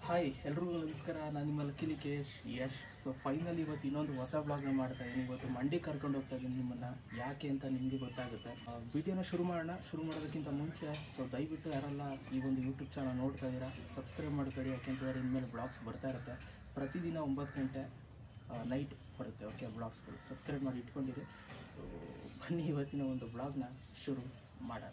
hi ಎಲ್ರಿಗೂ ನಮಸ್ಕಾರ ನಾನು ನಿಮ್ಮ Lucky Likesh Yash so final ಇವತ್ತು ಇನ್ನೊಂದು ಹೊಸ ಬ್ಲಾಗ್ನ ಮಾಡ್ತಾ ಇದ್ದೀನಿ ಇವತ್ತು ಮಂಡಿ ಕರ್ಕೊಂಡು ಹೋಗ್ತಾ ಇದ್ದೀನಿ ನಿಮ್ಮನ್ನು ಯಾಕೆ ಅಂತ ನಿಮಗೆ ಗೊತ್ತಾಗುತ್ತೆ ವಿಡಿಯೋನ ಶುರು ಮಾಡೋಣ ಶುರು ಮಾಡೋದಕ್ಕಿಂತ ಮುಂಚೆ ಸೊ ದಯವಿಟ್ಟು ಯಾರೆಲ್ಲ ಈ ಒಂದು ಯೂಟ್ಯೂಬ್ ಚಾನಲ್ ನೋಡ್ತಾ ಇದ್ದೀರಾ ಸಬ್ಸ್ಕ್ರೈಬ್ ಮಾಡ್ಕೊಳ್ಳಿ ಯಾಕೆಂತಂದರೆ ಇನ್ಮೇಲೆ ಬ್ಲಾಗ್ಸ್ ಬರ್ತಾ ಇರುತ್ತೆ ಪ್ರತಿದಿನ ಒಂಬತ್ತು ಗಂಟೆ ನೈಟ್ ಬರುತ್ತೆ ಓಕೆ ಬ್ಲಾಗ್ಸ್ಗಳು ಸಬ್ಸ್ಕ್ರೈಬ್ ಮಾಡಿ ಇಟ್ಕೊಂಡಿರಿ ಸೊ ಬನ್ನಿ ಇವತ್ತಿನ ಒಂದು ಬ್ಲಾಗ್ನ ಶುರು ಮಾಡೋಣ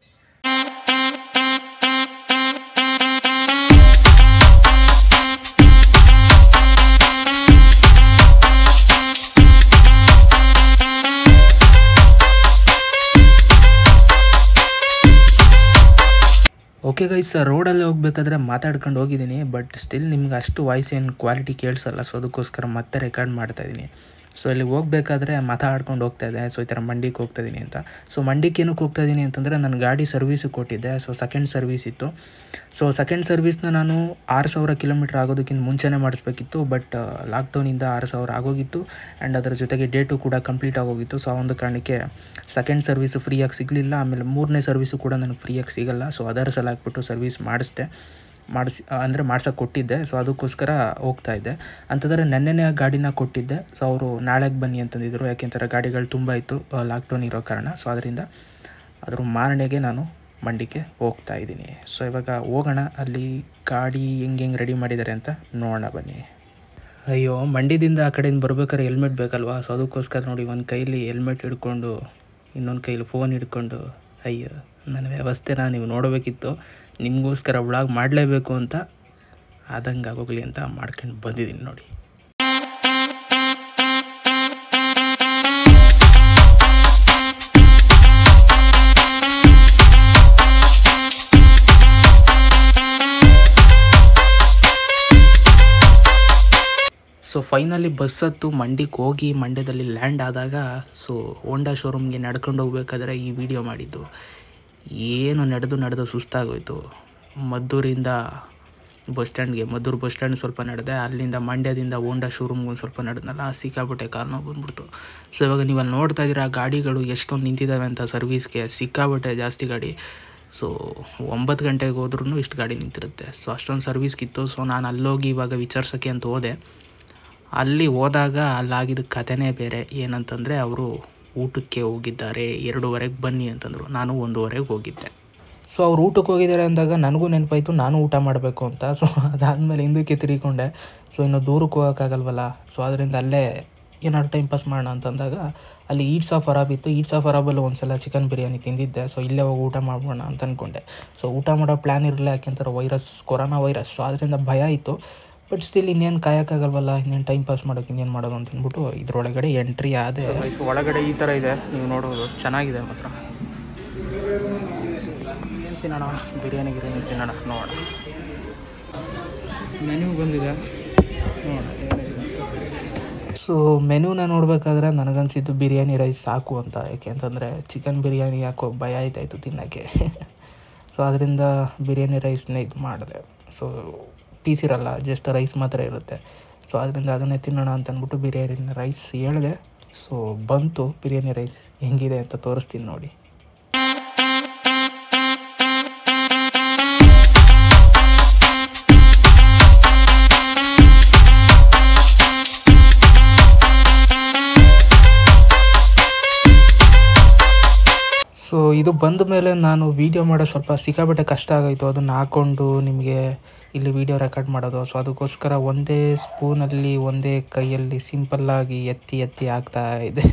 ಓಕೆ ಗೈಸ್ ರೋಡಲ್ಲಿ ಹೋಗ್ಬೇಕಾದ್ರೆ ಮಾತಾಡ್ಕೊಂಡು ಹೋಗಿದ್ದೀನಿ ಬಟ್ ಸ್ಟಿಲ್ ನಿಮ್ಗೆ ಅಷ್ಟು ವಾಯ್ಸ್ ಏನು ಕ್ವಾಲಿಟಿ ಕೇಳಿಸಲ್ಲ ಸೊ ಅದಕ್ಕೋಸ್ಕರ ಮತ್ತೆ ರೆಕಾರ್ಡ್ ಮಾಡ್ತಾ ಇದ್ದೀನಿ ಸೊ ಇಲ್ಲಿ ಹೋಗ್ಬೇಕಾದ್ರೆ ಮಾತಾಡ್ಕೊಂಡು ಹೋಗ್ತಾ ಇದ್ದೆ ಸೊ ಈ ಥರ ಮಂಡಿಗೆ ಹೋಗ್ತಾ ಇದ್ದೀನಿ ಅಂತ ಸೊ ಮಂಡಿಗೆ ಏನಕ್ಕೆ ಹೋಗ್ತಾ ಇದ್ದೀನಿ ಅಂತಂದರೆ ನನ್ನ ಗಾಡಿ ಸರ್ವಿಸಿಗೆ ಕೊಟ್ಟಿದ್ದೆ ಸೊ ಸೆಕೆಂಡ್ ಸರ್ವಿಸ್ ಇತ್ತು ಸೊ ಸೆಕೆಂಡ್ ಸರ್ವಿಸ್ನ ನಾನು ಆರು ಸಾವಿರ ಕಿಲೋಮೀಟ್ರ್ ಆಗೋದಕ್ಕಿಂತ ಮುಂಚೆನೇ ಮಾಡಿಸ್ಬೇಕಿತ್ತು ಬಟ್ ಲಾಕ್ಡೌನಿಂದ ಆರು ಸಾವಿರ ಆಗೋಗಿತ್ತು ಆ್ಯಂಡ್ ಅದರ ಜೊತೆಗೆ ಡೇಟು ಕೂಡ ಕಂಪ್ಲೀಟ್ ಆಗೋಗಿತ್ತು ಸೊ ಆ ಒಂದು ಕಾರಣಕ್ಕೆ ಸೆಕೆಂಡ್ ಸರ್ವಿಸು ಫ್ರೀಯಾಗಿ ಸಿಗಲಿಲ್ಲ ಆಮೇಲೆ ಮೂರನೇ ಸರ್ವಿಸು ಕೂಡ ನನಗೆ ಫ್ರೀಯಾಗಿ ಸಿಗಲ್ಲ ಸೊ ಅದರ ಸಲ ಹಾಕ್ಬಿಟ್ಟು ಸರ್ವಿಸ್ ಮಾಡಿಸ್ದೆ ಮಾಡಿಸಿ ಅಂದರೆ ಮಾಡ್ಸೋಕೆ ಕೊಟ್ಟಿದ್ದೆ ಸೊ ಅದಕ್ಕೋಸ್ಕರ ಹೋಗ್ತಾ ಇದ್ದೆ ಅಂತಂದರೆ ನೆನ್ನೆನೇ ಆ ಗಾಡಿನ ಕೊಟ್ಟಿದ್ದೆ ಸೊ ಅವರು ನಾಳೆಗೆ ಬನ್ನಿ ಅಂತಂದಿದ್ರು ಯಾಕೆಂತಾರೆ ಗಾಡಿಗಳು ತುಂಬ ಇತ್ತು ಲಾಕ್ಡೌನ್ ಇರೋ ಕಾರಣ ಸೊ ಅದರಿಂದ ಅದ್ರ ಮಾರನೆಗೆ ನಾನು ಮಂಡಿಗೆ ಹೋಗ್ತಾ ಇದ್ದೀನಿ ಸೊ ಇವಾಗ ಹೋಗೋಣ ಅಲ್ಲಿ ಗಾಡಿ ಹೆಂಗೆ ಹೆಂಗೆ ರೆಡಿ ಮಾಡಿದ್ದಾರೆ ಅಂತ ನೋಡೋಣ ಬನ್ನಿ ಅಯ್ಯೋ ಮಂಡ್ಯದಿಂದ ಆ ಕಡೆಯಿಂದ ಬರ್ಬೇಕಾದ್ರೆ ಹೆಲ್ಮೆಟ್ ಬೇಕಲ್ವಾ ಸೊ ಅದಕ್ಕೋಸ್ಕರ ನೋಡಿ ಒಂದು ಕೈಲಿ ಹೆಲ್ಮೆಟ್ ಹಿಡ್ಕೊಂಡು ಇನ್ನೊಂದು ಕೈಲಿ ಫೋನ್ ಹಿಡ್ಕೊಂಡು ಅಯ್ಯೋ ನನ್ನ ವ್ಯವಸ್ಥೆನ ನೀವು ನೋಡಬೇಕಿತ್ತು ನಿಮಗೋಸ್ಕರ ವ್ಲಾಗ್ ಮಾಡಲೇಬೇಕು ಅಂತ ಆದಂಗೆ ಆಗೋಗ್ಲಿ ಅಂತ ಮಾಡ್ಕೊಂಡು ಬಂದಿದ್ದೀನಿ ನೋಡಿ ಸೊ ಫೈನಲಿ ಬಸ್ ಹತ್ತು ಮಂಡಿಗೆ ಹೋಗಿ ಮಂಡ್ಯದಲ್ಲಿ ಲ್ಯಾಂಡ್ ಆದಾಗ ಸೊ ಹೋಂಡಾ ಶೋರೂಮ್ಗೆ ನಡ್ಕೊಂಡು ಹೋಗ್ಬೇಕಾದ್ರೆ ಈ ವಿಡಿಯೋ ಮಾಡಿದ್ದು ಏನು ನಡೆದು ನಡೆದು ಸುಸ್ತಾಗೋಯ್ತು ಮದ್ದೂರಿಂದ ಬಸ್ ಸ್ಟ್ಯಾಂಡ್ಗೆ ಮದ್ದೂರು ಬಸ್ ಸ್ಟ್ಯಾಂಡ್ ಸ್ವಲ್ಪ ನಡೆದೆ ಅಲ್ಲಿಂದ ಮಂಡ್ಯದಿಂದ ಹೋಂಡಾ ಶೋರೂಮ್ಗೆ ಒಂದು ಸ್ವಲ್ಪ ನಡೆದ್ನಲ್ಲ ಸಿಕ್ಕಾಬಿಟ್ಟೆ ಕಾಲು ನೋವು ಬಂದ್ಬಿಡ್ತು ಸೊ ಇವಾಗ ನೀವು ಅಲ್ಲಿ ನೋಡ್ತಾ ಇದ್ದೀರಾ ಗಾಡಿಗಳು ಎಷ್ಟೊಂದು ನಿಂತಿದ್ದಾವೆ ಅಂತ ಸರ್ವೀಸ್ಗೆ ಸಿಕ್ಕಾಬಿಟ್ಟೆ ಜಾಸ್ತಿ ಗಾಡಿ ಸೊ ಒಂಬತ್ತು ಗಂಟೆಗೆ ಹೋದ್ರೂ ಇಷ್ಟು ಗಾಡಿ ನಿಂತಿರುತ್ತೆ ಸೊ ಅಷ್ಟೊಂದು ಸರ್ವೀಸ್ಗಿತ್ತು ಸೊ ನಾನು ಅಲ್ಲೋಗಿ ಇವಾಗ ವಿಚಾರಿಸೋಕ್ಕೆ ಅಂತ ಹೋದೆ ಅಲ್ಲಿ ಹೋದಾಗ ಅಲ್ಲಾಗಿದ್ದ ಕಥೆನೇ ಬೇರೆ ಏನಂತಂದರೆ ಅವರು ಊಟಕ್ಕೆ ಹೋಗಿದ್ದಾರೆ ಎರಡೂವರೆಗೆ ಬನ್ನಿ ಅಂತಂದರು ನಾನು ಒಂದೂವರೆಗೆ ಹೋಗಿದ್ದೆ ಸೊ ಅವ್ರು ಊಟಕ್ಕೆ ಹೋಗಿದ್ದಾರೆ ಅಂದಾಗ ನನಗೂ ನೆನಪಾಯಿತು ನಾನು ಊಟ ಮಾಡಬೇಕು ಅಂತ ಸೊ ಅದಾದಮೇಲೆ ಹಿಂದಕ್ಕೆ ತಿರುಗಿಕೊಂಡೆ ಸೊ ಇನ್ನು ದೂರಕ್ಕೆ ಹೋಗೋಕ್ಕಾಗಲ್ವಲ್ಲ ಸೊ ಅದರಿಂದ ಅಲ್ಲೇ ಏನಾದ್ರು ಟೈಮ್ ಪಾಸ್ ಮಾಡೋಣ ಅಂತಂದಾಗ ಅಲ್ಲಿ ಈಟ್ಸ್ ಆಫ್ ಅರಾಬ್ ಇತ್ತು ಈಟ್ಸ್ ಆಫ್ ಅರಾಬಲ್ಲಿ ಒಂದು ಸಲ ಚಿಕನ್ ಬಿರಿಯಾನಿ ತಿಂದಿದ್ದೆ ಸೊ ಇಲ್ಲೇ ಹೋಗಿ ಊಟ ಮಾಡೋಣ ಅಂತ ಅಂದ್ಕೊಂಡೆ ಸೊ ಊಟ ಮಾಡೋ ಪ್ಲ್ಯಾನ್ ಇರಲಿಲ್ಲ ಯಾಕೆಂತಾರೆ ವೈರಸ್ ಕೊರೋನಾ ವೈರಸ್ ಸೊ ಅದರಿಂದ ಭಯ ಇತ್ತು ಬಟ್ ಸ್ಟಿಲ್ ಇನ್ನೇನು ಕಾಯೋಕ್ಕಾಗಲ್ವಲ್ಲ ಇನ್ನೇನು ಟೈಮ್ ಪಾಸ್ ಮಾಡೋಕೆ ಇನ್ನೇನು ಮಾಡೋದು ಅಂತ ಅಂದ್ಬಿಟ್ಟು ಇದ್ರೊಳಗಡೆ ಎಂಟ್ರಿ ಆದೆ ಒಳಗಡೆ ಈ ಥರ ಇದೆ ನೀವು ನೋಡ್ಬೋದು ಚೆನ್ನಾಗಿದೆ ಮಾತ್ರ ಏನು ತಿನ್ನೋಣ ಬಿರಿಯಾನಿ ಗಿರಿಯಾನಿ ತಿನ್ನೋಣ ನೋಡೋಣ ಮೆನ್ಯೂ ಬಂದಿದೆ ನೋಡೋಣ ಸೊ ಮೆನ್ಯೂನ ನೋಡಬೇಕಾದ್ರೆ ನನಗನ್ಸಿದ್ದು ಬಿರಿಯಾನಿ ರೈಸ್ ಸಾಕು ಅಂತ ಯಾಕೆ ಅಂತಂದರೆ ಚಿಕನ್ ಬಿರಿಯಾನಿ ಯಾಕೋ ಭಯ ಆಯ್ತಾಯಿತ್ತು ತಿನ್ನೋಕ್ಕೆ ಸೊ ಅದರಿಂದ ಬಿರಿಯಾನಿ ರೈಸ್ನೇ ಇದು ಮಾಡಿದೆ ಸೊ ಪೀಸ್ ಇರಲ್ಲ ಜಸ್ಟ್ ರೈಸ್ ಮಾತ್ರ ಇರುತ್ತೆ ಸೊ ಅದರಿಂದ ಅದನ್ನೇ ತಿನ್ನೋಣ ಅಂತ ಅಂದ್ಬಿಟ್ಟು ಬಿರಿಯಾನಿ ರೈಸ್ ಹೇಳಿದೆ ಸೊ ಬಂತು ಬಿರಿಯಾನಿ ರೈಸ್ ಹೆಂಗಿದೆ ಅಂತ ತೋರಿಸ್ತೀನಿ ನೋಡಿ ಸೊ ಇದು ಬಂದ ಮೇಲೆ ನಾನು ವೀಡಿಯೋ ಮಾಡೋ ಸ್ವಲ್ಪ ಸಿಕ್ಕಾಪಟ್ಟೆ ಕಷ್ಟ ಆಗೋಯ್ತು ಅದನ್ನು ಹಾಕ್ಕೊಂಡು ನಿಮಗೆ ಇಲ್ಲಿ ವೀಡಿಯೋ ರೆಕಾರ್ಡ್ ಮಾಡೋದು ಸೊ ಅದಕ್ಕೋಸ್ಕರ ಒಂದೇ ಸ್ಪೂನಲ್ಲಿ ಒಂದೇ ಕೈಯಲ್ಲಿ ಸಿಂಪಲ್ಲಾಗಿ ಎತ್ತಿ ಎತ್ತಿ ಆಗ್ತಾ ಇದೆ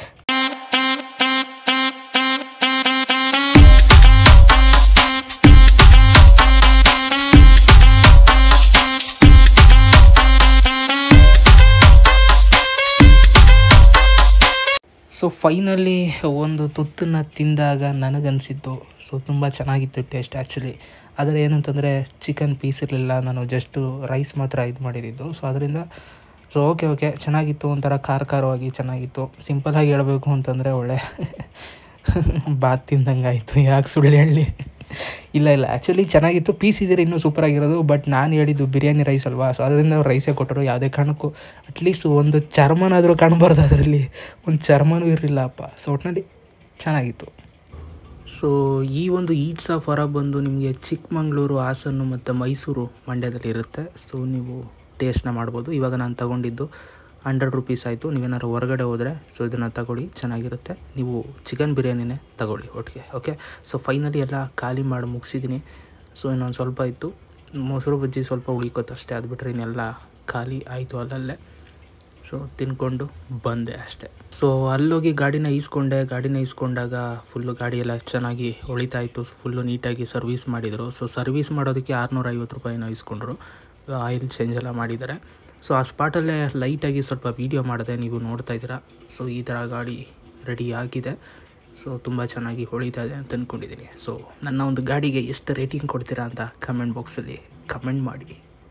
ಸೊ ಫೈನಲಿ ಒಂದು ತುತ್ತನ್ನು ತಿಂದಾಗ ನನಗನ್ಸಿದ್ದು ಸೊ ತುಂಬ ಚೆನ್ನಾಗಿತ್ತು ಟೇಸ್ಟ್ ಆ್ಯಕ್ಚುಲಿ ಆದರೆ ಏನಂತಂದರೆ ಚಿಕನ್ ಪೀಸ್ ಇರಲಿಲ್ಲ ನಾನು ಜಸ್ಟು ರೈಸ್ ಮಾತ್ರ ಇದು ಮಾಡಿದ್ದು ಸೊ ಅದರಿಂದ ಸೊ ಓಕೆ ಓಕೆ ಚೆನ್ನಾಗಿತ್ತು ಒಂಥರ ಖಾರ ಖಾರವಾಗಿ ಚೆನ್ನಾಗಿತ್ತು ಸಿಂಪಲ್ಲಾಗಿ ಹೇಳಬೇಕು ಅಂತಂದರೆ ಒಳ್ಳೆ ಬಾತ್ ತಿಂದಂಗೆ ಆಯಿತು ಯಾಕೆ ಸುಳ್ಳು ಹೇಳಲಿ ಇಲ್ಲ ಇಲ್ಲ ಆ್ಯಕ್ಚುಲಿ ಚೆನ್ನಾಗಿತ್ತು ಪೀಸ್ ಇದ್ದರೆ ಇನ್ನೂ ಸೂಪರಾಗಿರೋದು ಬಟ್ ನಾನು ಹೇಳಿದ್ದು ಬಿರಿಯಾನಿ ರೈಸ್ ಅಲ್ವಾ ಸೊ ಅದರಿಂದ ಅವ್ರು ರೈಸೇ ಕೊಟ್ಟರು ಯಾವುದೇ ಕಾರಣಕ್ಕೂ ಅಟ್ಲೀಸ್ಟ್ ಒಂದು ಚರ್ಮನಾದರೂ ಕಾಣಬಾರ್ದು ಅದರಲ್ಲಿ ಒಂದು ಚರ್ಮನೂ ಇರಲಿಲ್ಲ ಅಪ್ಪ ಸೊ ಒಟ್ಟಿನಲ್ಲಿ ಚೆನ್ನಾಗಿತ್ತು ಸೊ ಈ ಒಂದು ಈಟ್ಸ್ ಆಫ್ ಹೊರ ಬಂದು ನಿಮಗೆ ಚಿಕ್ಕಮಂಗ್ಳೂರು ಹಾಸನ್ನು ಮತ್ತು ಮೈಸೂರು ಮಂಡ್ಯದಲ್ಲಿ ಇರುತ್ತೆ ಸೊ ನೀವು ಟೇಸ್ಟ್ನ ಮಾಡ್ಬೋದು ಇವಾಗ ನಾನು ತಗೊಂಡಿದ್ದು ಹಂಡ್ರೆಡ್ ರುಪೀಸ್ ಆಯಿತು ನೀವೇನಾದ್ರು ಹೊರಗಡೆ ಹೋದರೆ ಸೊ ಇದನ್ನು ತಗೊಳ್ಳಿ ಚೆನ್ನಾಗಿರುತ್ತೆ ನೀವು ಚಿಕನ್ ಬಿರಿಯಾನಿನೇ ತಗೊಳ್ಳಿ ಒಟ್ಟಿಗೆ ಓಕೆ ಸೊ ಫೈನಲಿ ಎಲ್ಲ ಖಾಲಿ ಮಾಡಿ ಮುಗಿಸಿದ್ದೀನಿ ಸೊ ಇನ್ನೊಂದು ಸ್ವಲ್ಪ ಇತ್ತು ಮೊಸರು ಬಜ್ಜಿ ಸ್ವಲ್ಪ ಉಳಿಕೋತು ಅಷ್ಟೇ ಅದು ಬಿಟ್ಟರೆ ಇನ್ನೆಲ್ಲ ಖಾಲಿ ಆಯಿತು ಅಲ್ಲಲ್ಲೇ ಸೊ ತಿನ್ಕೊಂಡು ಬಂದೆ ಅಷ್ಟೆ ಸೊ ಅಲ್ಲೋಗಿ ಗಾಡಿನ ಈಸ್ಕೊಂಡೆ ಗಾಡಿನ ಈಸ್ಕೊಂಡಾಗ ಫುಲ್ಲು ಗಾಡಿ ಎಲ್ಲ ಚೆನ್ನಾಗಿ ಹೊಳಿತಾ ಇತ್ತು ಫುಲ್ಲು ನೀಟಾಗಿ ಸರ್ವಿಸ್ ಮಾಡಿದರು ಸೊ ಸರ್ವಿಸ್ ಮಾಡೋದಕ್ಕೆ ಆರುನೂರ ಐವತ್ತು ರೂಪಾಯಿನ ಇಸ್ಕೊಂಡ್ರು ಆಯಿಲ್ ಚೇಂಜ್ ಎಲ್ಲ ಮಾಡಿದ್ದಾರೆ ಸೊ ಆ ಸ್ಪಾಟಲ್ಲೇ ಲೈಟಾಗಿ ಸ್ವಲ್ಪ ವೀಡಿಯೋ ಮಾಡಿದೆ ನೀವು ನೋಡ್ತಾ ಇದ್ದೀರಾ ಸೊ ಈ ಥರ ಗಾಡಿ ರೆಡಿ ಆಗಿದೆ ಸೊ ತುಂಬ ಚೆನ್ನಾಗಿ ಹೊಳಿತಾ ಇದೆ ಅಂತ ಅಂದ್ಕೊಂಡಿದ್ದೀನಿ ಸೊ ನನ್ನ ಒಂದು ಗಾಡಿಗೆ ಎಷ್ಟು ರೇಟಿಂಗ್ ಕೊಡ್ತೀರಾ ಅಂತ ಕಮೆಂಟ್ ಬಾಕ್ಸಲ್ಲಿ ಕಮೆಂಟ್ ಮಾಡಿ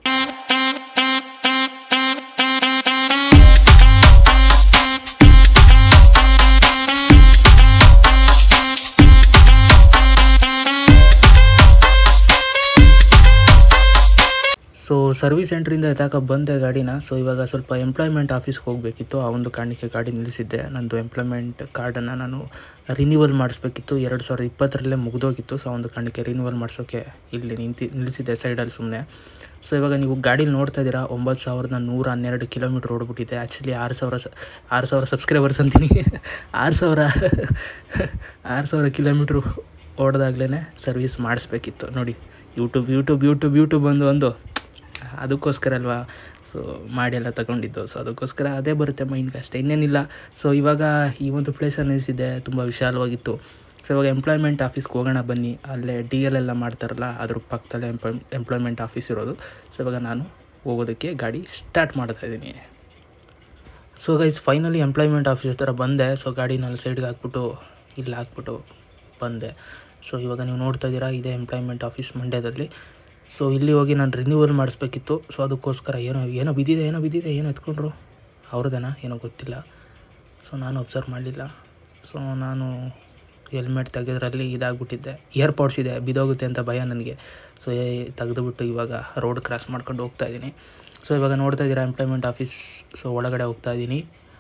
ಸೊ ಸರ್ವಿಸ್ ಸೆಂಟ್ರಿಂದ ಎತ್ತಾಕ ಬಂದೆ ಗಾಡಿನ ಸೊ ಇವಾಗ ಸ್ವಲ್ಪ ಎಂಪ್ಲಾಯ್ಮೆಂಟ್ ಆಫೀಸ್ಗೆ ಹೋಗಬೇಕಿತ್ತು ಆ ಒಂದು ಕಾರಣಕ್ಕೆ ಗಾಡಿ ನಿಲ್ಲಿಸಿದ್ದೆ ನಂದು ಎಂಪ್ಲಾಯ್ಮೆಂಟ್ ಕಾರ್ಡನ್ನು ನಾನು ರಿನ್ಯೂವಲ್ ಮಾಡಿಸ್ಬೇಕಿತ್ತು ಎರಡು ಸಾವಿರದ ಇಪ್ಪತ್ತರಲ್ಲೇ ಮುಗಿದೋಗಿತ್ತು ಸೊ ಆ ಒಂದು ಕಾರಣಕ್ಕೆ ರಿನ್ಯೂವಲ್ ಮಾಡಿಸೋಕ್ಕೆ ಇಲ್ಲಿ ನಿಂತಿ ನಿಲ್ಲಿಸಿದ್ದೆ ಸೈಡಲ್ಲಿ ಸುಮ್ಮನೆ ಸೊ ಇವಾಗ ನೀವು ಗಾಡೀಲಿ ನೋಡ್ತಾ ಇದ್ದೀರಾ ಒಂಬತ್ತು ಸಾವಿರದ ನೂರ ಹನ್ನೆರಡು ಕಿಲೋಮೀಟ್ರ್ ಓಡ್ಬಿಟ್ಟಿದೆ ಆ್ಯಕ್ಚುಲಿ ಆರು ಸಾವಿರ ಸ ಆರು ಸಾವಿರ ಸಬ್ಸ್ಕ್ರೈಬರ್ಸ್ ಅಂತೀನಿ ಆರು ಸಾವಿರ ಆರು ಸಾವಿರ ಕಿಲೋಮೀಟ್ರು ಓಡ್ದಾಗ್ಲೇ ಸರ್ವಿಸ್ ಮಾಡಿಸ್ಬೇಕಿತ್ತು ನೋಡಿ ಯೂಟ್ಯೂಬ್ ಯೂಟ್ಯೂಬ್ ಯೂಟ್ಯೂಬ್ ಯೂಟ್ಯೂಬ್ ಒಂದು ಒಂದು ಅದಕ್ಕೋಸ್ಕರ ಅಲ್ವಾ ಸೊ ಮಾಡಿ ಎಲ್ಲ ತಗೊಂಡಿದ್ದು ಸೊ ಅದಕ್ಕೋಸ್ಕರ ಅದೇ ಬರುತ್ತೆ ಮೈಂಡ್ಗೆ ಅಷ್ಟೇ ಇನ್ನೇನಿಲ್ಲ ಸೊ ಇವಾಗ ಈ ಒಂದು ಪ್ಲೇಸಲ್ಲಿ ನಿಲ್ಲಿಸಿದ್ದೆ ತುಂಬ ವಿಶಾಲವಾಗಿತ್ತು ಸೊ ಇವಾಗ ಎಂಪ್ಲಾಯ್ಮೆಂಟ್ ಆಫೀಸ್ಗೆ ಹೋಗೋಣ ಬನ್ನಿ ಅಲ್ಲೇ ಡಿ ಎಲ್ ಎಲ್ಲ ಮಾಡ್ತಾರಲ್ಲ ಅದ್ರ ಪಕ್ಕದಲ್ಲೇ ಎಂಪ್ಲಾಯ್ ಎಂಪ್ಲಾಯ್ಮೆಂಟ್ ಆಫೀಸ್ ಇರೋದು ಸೊ ಇವಾಗ ನಾನು ಹೋಗೋದಕ್ಕೆ ಗಾಡಿ ಸ್ಟಾರ್ಟ್ ಮಾಡ್ತಾ ಇದ್ದೀನಿ so guys finally employment office ಹತ್ರ ಬಂದೆ ಸೊ ಗಾಡಿನಲ್ಲಿ ಸೈಡ್ಗೆ ಹಾಕ್ಬಿಟ್ಟು ಇಲ್ಲಿ ಹಾಕ್ಬಿಟ್ಟು ಬಂದೆ ಸೊ ಇವಾಗ ನೀವು ನೋಡ್ತಾ ಇದ್ದೀರಾ ಇದೇ ಎಂಪ್ಲಾಯ್ಮೆಂಟ್ ಆಫೀಸ್ ಮಂಡ್ಯದಲ್ಲಿ ಸೊ ಇಲ್ಲಿ ಹೋಗಿ ನಾನು ರಿನ್ಯೂವಲ್ ಮಾಡಿಸ್ಬೇಕಿತ್ತು ಸೊ ಅದಕ್ಕೋಸ್ಕರ ಏನೋ ಏನೋ ಬಿದ್ದಿದೆ ಏನೋ ಬಿದ್ದಿದೆ ಏನು ಎತ್ಕೊಂಡ್ರು ಅವ್ರದ್ದೇನಾ ಏನೋ ಗೊತ್ತಿಲ್ಲ ಸೊ ನಾನು ಅಬ್ಸರ್ವ್ ಮಾಡಲಿಲ್ಲ ಸೊ ನಾನು ಹೆಲ್ಮೆಟ್ ತೆಗೆದ್ರಲ್ಲಿ ಇದಾಗ್ಬಿಟ್ಟಿದ್ದೆ ಇಯರ್ಪಾಡ್ಸ್ ಇದೆ ಬಿದ್ದೋಗುತ್ತೆ ಅಂತ ಭಯ ನನಗೆ ಸೊ ತೆಗೆದುಬಿಟ್ಟು ಇವಾಗ ರೋಡ್ ಕ್ರಾಸ್ ಮಾಡ್ಕೊಂಡು ಹೋಗ್ತಾ ಇದ್ದೀನಿ ಸೊ ಇವಾಗ ನೋಡ್ತಾ ಇದ್ದೀರಾ ಎಂಪ್ಲಾಯ್ಮೆಂಟ್ ಆಫೀಸ್ ಸೊ ಒಳಗಡೆ ಹೋಗ್ತಾ ಇದ್ದೀನಿ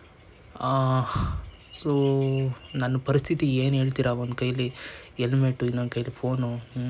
ಸೊ ನನ್ನ ಪರಿಸ್ಥಿತಿ ಏನು ಹೇಳ್ತೀರಾ ಒಂದು ಕೈಲಿ ಹೆಲ್ಮೆಟು ಇನ್ನೊಂದು ಕೈಲಿ ಫೋನು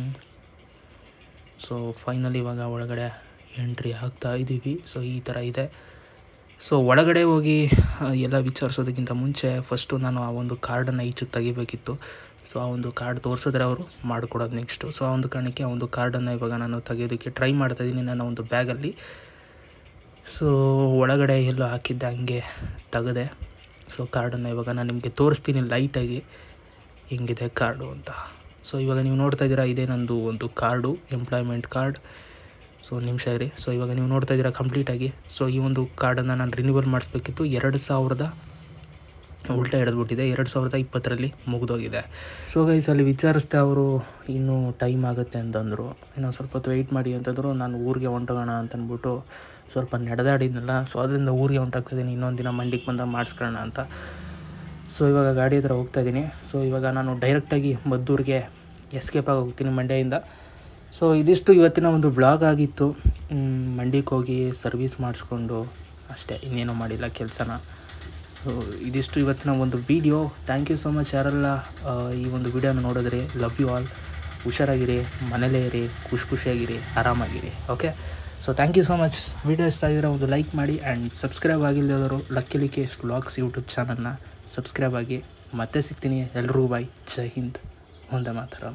ಸೊ ಫೈನಲಿ ಇವಾಗ ಒಳಗಡೆ ಎಂಟ್ರಿ ಆಗ್ತಾ ಇದ್ದೀವಿ ಸೊ ಈ ಥರ ಇದೆ ಸೊ ಒಳಗಡೆ ಹೋಗಿ ಆ, ಎಲ್ಲ ವಿಚಾರಿಸೋದಕ್ಕಿಂತ ಮುಂಚೆ ಫಸ್ಟು ನಾನು ಆ ಒಂದು ಕಾರ್ಡನ್ನು ಈಚೆಗೆ ತೆಗಿಬೇಕಿತ್ತು ಸೊ ಆ ಒಂದು ಕಾರ್ಡ್ ತೋರಿಸಿದ್ರೆ ಅವರು ಮಾಡಿಕೊಡೋದು ನೆಕ್ಸ್ಟು ಸೊ ಆ ಒಂದು ಕಾರಣಕ್ಕೆ ಆ ಒಂದು ಕಾರ್ಡನ್ನು ಇವಾಗ ನಾನು ತೆಗೆಯೋದಕ್ಕೆ ಟ್ರೈ ಮಾಡ್ತಾಯಿದ್ದೀನಿ ನನ್ನ ಒಂದು ಬ್ಯಾಗಲ್ಲಿ ಸೊ ಒಳಗಡೆ ಎಲ್ಲೋ ಹಾಕಿದ್ದೆ ಹಂಗೆ ತೆಗೆದೆ ಸೊ ಕಾರ್ಡನ್ನು ಇವಾಗ ನಾನು ನಿಮಗೆ ತೋರಿಸ್ತೀನಿ ಲೈಟಾಗಿ ಹೆಂಗಿದೆ ಕಾರ್ಡು ಅಂತ ಸೊ ಇವಾಗ ನೀವು ನೋಡ್ತಾ ಇದ್ದೀರಾ ಇದೇ ನಂದು ಒಂದು ಕಾರ್ಡು ಎಂಪ್ಲಾಯ್ಮೆಂಟ್ ಕಾರ್ಡ್ ಸೊ ನಿಮಿಷ ಇರಿ ಸೊ ಇವಾಗ ನೀವು ನೋಡ್ತಾ ಇದ್ದೀರಾ ಕಂಪ್ಲೀಟಾಗಿ ಸೊ ಈ ಒಂದು ಕಾರ್ಡನ್ನು ನಾನು ರಿನ್ಯೂವಲ್ ಮಾಡಿಸ್ಬೇಕಿತ್ತು ಎರಡು ಸಾವಿರದ ಉಲ್ಟಾ ಹಿಡಿದ್ಬಿಟ್ಟಿದೆ ಎರಡು ಸಾವಿರದ ಇಪ್ಪತ್ತರಲ್ಲಿ ಮುಗಿದೋಗಿದೆ ಸೊ ಗೈಸ್ ಅಲ್ಲಿ ವಿಚಾರಿಸ್ದೆ ಅವರು ಇನ್ನೂ ಟೈಮ್ ಆಗುತ್ತೆ ಅಂತಂದರು ಇನ್ನೊಂದು ಸ್ವಲ್ಪ ಹೊತ್ತು ವೆಯ್ಟ್ ಮಾಡಿ ಅಂತಂದರು ನಾನು ಊರಿಗೆ ಹೊಂಟೋಗೋಣ ಅಂತಂದ್ಬಿಟ್ಟು ಸ್ವಲ್ಪ ನಡೆದಾಡಿದ್ನಲ್ಲ ಸೊ ಅದರಿಂದ ಊರಿಗೆ ಹೊಂಟಾಗ್ತಿದ್ದೀನಿ ಇನ್ನೊಂದು ದಿನ ಮಂಡಿಗೆ ಬಂದಾಗ ಮಾಡಿಸ್ಕೊಳ್ಳೋಣ ಅಂತ ಸೊ ಇವಾಗ ಗಾಡಿ ಹತ್ರ ಹೋಗ್ತಾ ಇದ್ದೀನಿ ಸೊ ಇವಾಗ ನಾನು ಡೈರೆಕ್ಟಾಗಿ ಮದ್ದೂರಿಗೆ ಎಸ್ಕೇಪ್ ಆಗಿ ಹೋಗ್ತೀನಿ ಮಂಡ್ಯದಿಂದ ಸೊ ಇದಿಷ್ಟು ಇವತ್ತಿನ ಒಂದು ಬ್ಲಾಗ್ ಆಗಿತ್ತು ಮ್, ಮಂಡ್ಯಕ್ಕೆ ಹೋಗಿ ಸರ್ವಿಸ್ ಮಾಡಿಸ್ಕೊಂಡು ಅಷ್ಟೇ ಇನ್ನೇನೂ ಮಾಡಿಲ್ಲ ಕೆಲಸನ ಸೊ ಇದಿಷ್ಟು ಇವತ್ತಿನ ಒಂದು video thank you so much ಯಾರೆಲ್ಲ ಆ, ಈ ಒಂದು ವಿಡಿಯೋನ ನೋಡಿದ್ರಿ ಲವ್ ಯು ಆಲ್ ಹುಷಾರಾಗಿರಿ ಮನೇಲೇ ಇರಿ ಖುಷಿ ಖುಷಿಯಾಗಿರಿ ಆರಾಮಾಗಿರಿ okay so thank you so much video ಇಷ್ಟ ಆಗಿದ್ರೆ ಒಂದು ಲೈಕ್ ಮಾಡಿ ಆ್ಯಂಡ್ ಸಬ್ಸ್ಕ್ರೈಬ್ ಆಗಿಲ್ಲದವರು ಲಕ್ಕಿ ಲಿಕೇಶ್ ವ್ಲಾಗ್ಸ್ ಯೂಟ್ಯೂಬ್ ಚಾನಲ್ನ ಸಬ್ಸ್ಕ್ರೈಬ್ ಆಗಿ ಮತ್ತೆ ಸಿಗ್ತೀನಿ ಎಲ್ರಿಗೂ ಬಾಯ್ ಜೈ ಹಿಂದ್ ಒಂದೇ ಮಾತರಂ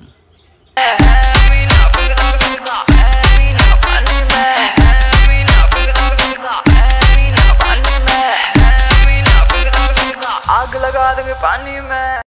आग लगा देंगे पानी में